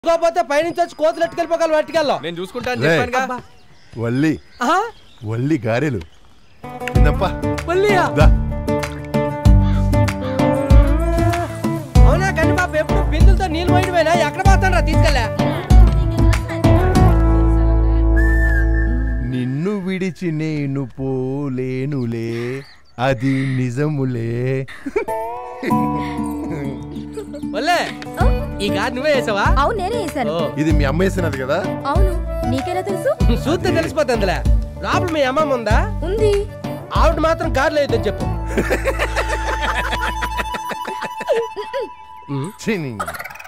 కాకపోతే పైనుంచి వచ్చి కోతులు ఎట్టుకెళ్ళిపోగలవు ఎట్టుకెళ్ళాం నేను చూసుకుంటాను రే. చెప్పానుగా వల్లి ఆహా, వల్లి గారెలు తిన్నప్పా మళ్ళీయా? దా అవునా కండి బాబు ఎప్పుడు బిందులతో నీళ్ళు పోయినవేనా ఎక్కడ పోతాను రా తీసుకెళ్ళా నిన్ను విడిచి నేను పోలేనులే అది నిజములే వల్లే ఈ గారి నువ్వే వేసావా అవును నేనే వేసాను ఓ, ఇది మీ అమ్మ వేసినది కదా అవును నీకెలా తెలుసు చూస్తే తెలిసిపోతుందిలే లోపల మీ అమ్మమ్మ ఉందా ఉంది ఆవిడ మాత్రం గారు లేదని చెప్పు ఛీ, నీ-